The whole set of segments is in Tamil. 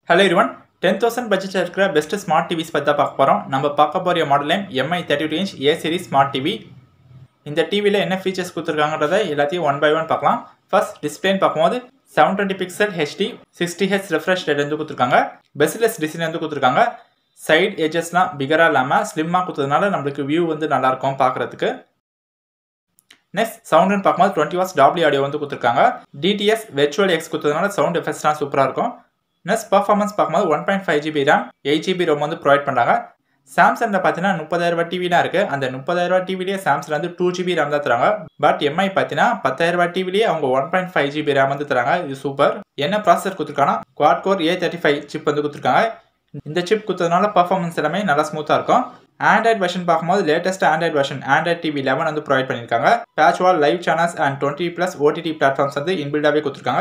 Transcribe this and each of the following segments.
ஹலோ இருவன் டென் தௌசண்ட் பட்ஜெட்டில் இருக்கிற பெஸ்ட் ஸ்மார்ட் டிவிஸ் பற்றி தான் பார்க்க போகிறோம் நம்ம பார்க்க போகிற model name MI thirty two inch A series smart TV இந்த டிவியில் என்ன ஃபீச்சர்ஸ் கொடுத்துருக்காங்கன்றதை எல்லாத்தையும் ஒன் பை ஒன் பார்க்கலாம் ஃபர்ஸ்ட் டிஸ்பிளேன்னு பார்க்கும்போது seven twenty pixel HD sixty H refresh rate வந்து கொடுத்துருக்காங்க பெஸ்ட்லெஸ் டிசைன் வந்து கொடுத்துருக்காங்க சைட் எஜஸ்லாம் பிகராக இல்லாமல் ஸ்லிம்மாக கொடுத்ததுனால நம்மளுக்கு வியூ வந்து நல்லாயிருக்கும் பார்க்குறதுக்கு நெக்ஸ்ட் சவுண்டுன்னு பார்க்கும்போது டுவெண்ட்டி வாட்ஸ் டபிள்யூ ஆடியோ வந்து கொடுத்துருக்காங்க டிடிஎஸ் வெர்ச்சுவல் எக்ஸ் கொடுத்ததுனால சவுண்ட் எஃபெக்ட்ஸ்லாம் சூப்பராக இருக்கும் நெக்ஸ்ட் பர்ஃபார்மன்ஸ் பார்க்கும்போது one point five GB RAM eight GB ROM வந்து ப்ரொவைட் பண்ணுறாங்க சாம்சங்கில் பார்த்தீங்கன்னா முப்பதாயிரரூபா டிவிலாம் இருக்குது அந்த முப்பதாயிரரூபா டிவிலேயே சாம்சங் வந்து டூ ஜிபி ரேம் தான் தராங்க பட் எம்ஐ பார்த்தீங்கன்னா பத்தாயிரரூபா டிவிலேயே அவங்க one point five GB RAM வந்து தராங்க இது சூப்பர் என்ன ப்ராசஸர் கொடுத்துருக்காங்கன்னா quad core A thirty five chip வந்து கொடுத்துருக்காங்க இந்த சிப் கொடுத்ததுனால பர்ஃபார்மன்ஸ் எல்லாமே நல்லா ஸ்மூத்தாக இருக்கும் ஆண்ட்ராய்ட் வெர்ஷன் பார்க்கும்போது latest Android version Android TV eleven வந்து ப்ரொவைட் பண்ணியிருக்காங்க patch wall live channels and twenty plus OTT platforms வந்து இன்பில்டாகவே கொடுத்துருக்காங்க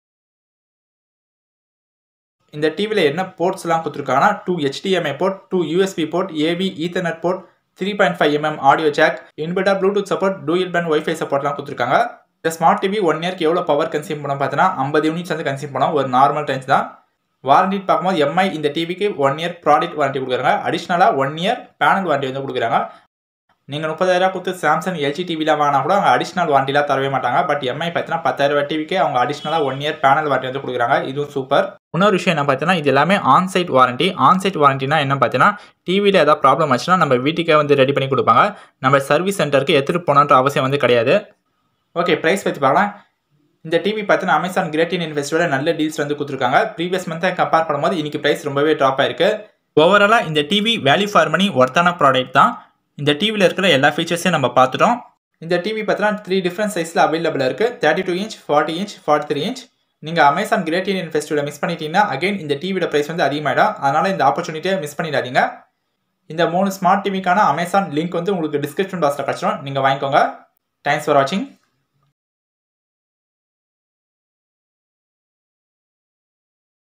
இந்த டிவியில் என்ன போர்ட்ஸ்லாம் கொடுத்துருக்காங்கன்னா two HDMI port two USB port AV ethernet port three point five mm audio jack இன்பில்டா Bluetooth support dual band WiFi சப்போர்ட்லாம் கொடுத்துருக்காங்க இந்த ஸ்மார்ட் டிவி ஒன் இயர்க்கு எவ்வளோ பவர் கன்சியூம் பண்ணோம் பார்த்தீங்கன்னா ஐம்பது யூனிட்ஸ் வந்து கன்சியூம் பண்ணோம் ஒரு நார்மல் டைம்ஸ் தான் வாரண்டி பார்க்கும்போது எம்ஐ இந்த டிவிக்கு ஒன் இயர் ப்ராடக்ட் வாரண்டி கொடுக்குறாங்க அடிஷ்னலாக ஒன் இயர் பேனல் வாரண்டி வந்து கொடுக்குறாங்க நீங்கள் முப்பதாயிரம் கொடுத்து சாம்சங் எல்ஜி டிவிலாம் வாங்கினா கூட அவங்க அடிஷ்னல் வாரண்டிலாம் தரவே மாட்டாங்க பட் எம்ஐ பார்த்தீங்கன்னா பத்தாயிரம் டிவிக்கே அவங்க அடிஷ்னலாக ஒன் இயர் பேனல் வாரண்டி வந்து கொடுக்குறாங்க இதுவும் சூப்பர் இன்னொரு விஷயம் என்ன பார்த்தீங்கன்னா இது எல்லாமே on site warranty on site வாரண்டினா என்ன பார்த்தீங்கன்னா டிவியில் ஏதாவது ப்ராப்ளம் ஆச்சுன்னா நம்ம வீட்டுக்கே வந்து ரெடி பண்ணி கொடுப்பாங்க நம்ம சர்வீஸ் சென்டருக்கு எடுத்துகிட்டு போகணுன்ற அவசியம் வந்து கிடையாது ஓகே ப்ரைஸ் பற்றி பார்க்கலாம் இந்த டிவி பார்த்தீங்கன்னா அமேசான் கிரேட் இன் ஃபெஸ்டிவலில் நல்ல டீல்ஸ் வந்து கொடுத்துருக்காங்க ப்ரீவியஸ் மந்த்தை கம்பேர் பண்ணும்போது இன்னைக்கு ப்ரைஸ் ரொம்பவே ட்ராப் ஆயிருக்கு ஓவராலாக இந்த டிவி வேல்யூ ஃபார் மணி ஒர்த்தான ப்ராடக்ட் தான் இந்த டிவியில் இருக்கிற எல்லா ஃபீச்சர்ஸையும் நம்ம பார்த்துட்டோம் இந்த டிவி பார்த்தீங்கன்னா த்ரீ டிஃப்ரெண்ட் சைஸில் அவைலபிள் இருக்குது thirty two inch forty inch forty three inch நீங்கள் அமேசான் கிரேட் இண்டியன் ஃபெஸ்டிவலை மிஸ் பண்ணிட்டீங்கன்னா அகைன் இந்த டிவியோட ப்ரைஸ் வந்து அதிகமாகிடும் அதனால் இந்த ஆப்பர்ச்சுனிட்டியை மிஸ் பண்ணிடாதீங்க இந்த மூணு ஸ்மார்ட் டிவிக்கான அமேசான் லிங்க் வந்து உங்களுக்கு டிஸ்கிரிப்ஷன் பாக்ஸில் கிடச்சிடும் நீங்கள் வாங்கிக்கோங்க தேங்க்ஸ் ஃபார் வாட்சிங்